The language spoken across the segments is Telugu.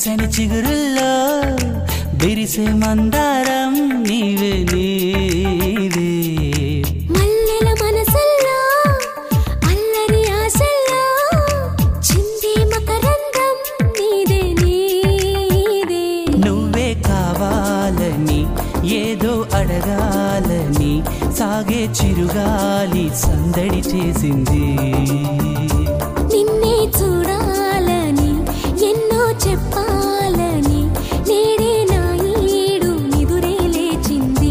వెచ్చని చిగురుల్లో బిరిసే మందారం నీవే నీవే మల్లెల మనసల్లో అల్లరి ఆశల్లో చిందే మకరందం నీదే నీదే నువ్వే కావాలని ఏదో అడగాలని సాగే చిరుగాలి సందడి చేసింది నిన్నే చూడాలని ఎన్నో చెప్పాలని నేడే నా ఈడు నిదురే లేచింది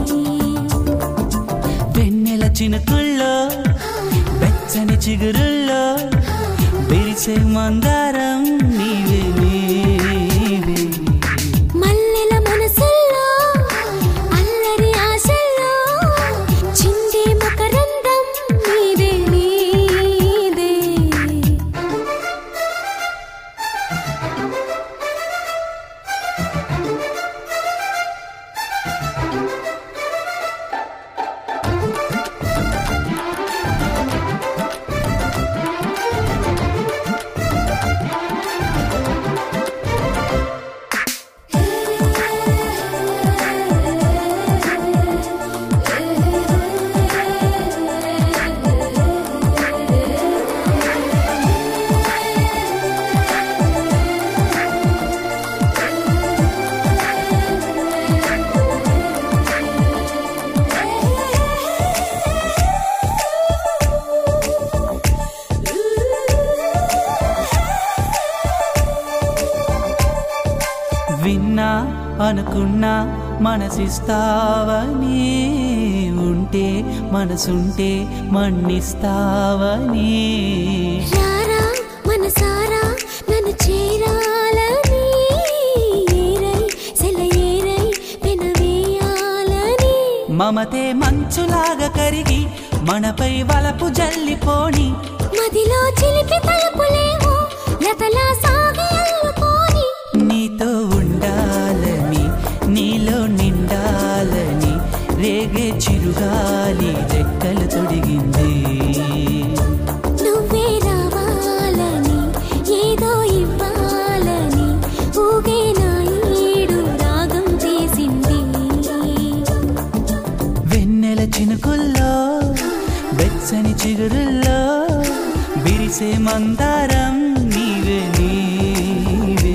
వెన్నెల చినుకుల్లో వెచ్చని చిగురుల్లో బిరిసే మందారం నీవే నీవే మల్లెల మనసుల్లో అల్లరి ఆశల్లో చిందే మకరందం నీదే నీదే విన్నా అనుకున్నా మనసిస్తావని ఉంటే మనసుంటే మన్నిస్తావని రారా మనసారా నన్ను చేరాలని ఏరై సెలయేరై పెనవేయాలని మమతే మంచులాగా కరిగి మనపై వలపు జల్లిపోని మదిలో చిలిపి తలుపులేమో లతలా సాగి అల్లుకోని నీతో ఉండాలని నీలో నిండాలని రేగే చిరుగాలి రెక్కలు తొడిగింది నువ్వే రావాలని ఏదో ఇవ్వాలని ఊగే నా ఈడు రాగం చేసింది వెన్నెల చినుకుల్లో వెచ్చని చిగురుల్లో బిరిసే మందారం నీవే నీవే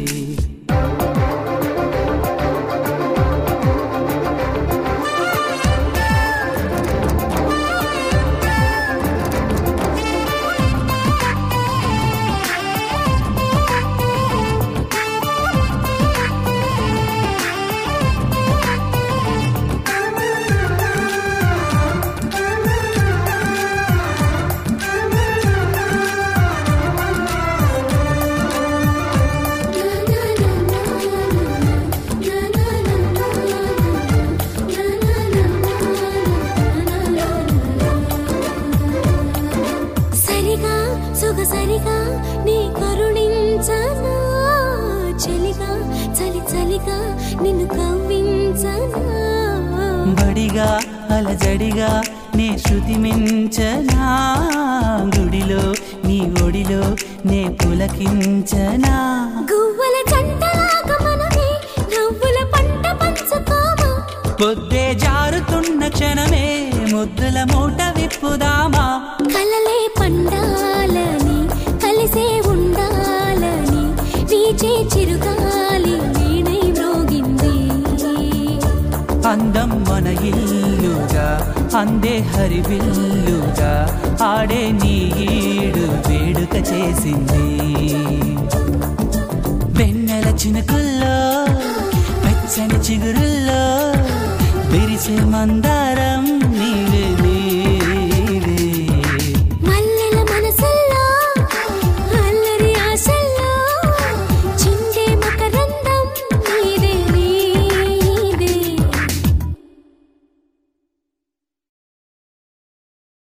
సరిగా సొగసరిగా నీ కరుణించనా చలిగా చలి చలిగా నిన్ను కవ్వించనా బడిగా అలజడిగా నే శృతి మించనా గుడిలో నీ ఒడిలో నే పులకించనా గువ్వల జంటలాగా మనమే నవ్వుల పంట పంచుకోమా పొద్దే జారుతున్న క్షణమే ముద్దుల మూట విప్పుదామా కలలే పండాలని కలిసే ఉండాలని వీచే చిరుగాలి వీణై మ్రోగింది అందం మన ఇల్లుగా అందే హరివిల్లుగా ఆడే నీ ఈడు వేడుక చేసింది వెన్నెల చినుకుల్లో వెచ్చని చిగురుల్లో విరిసే మందారం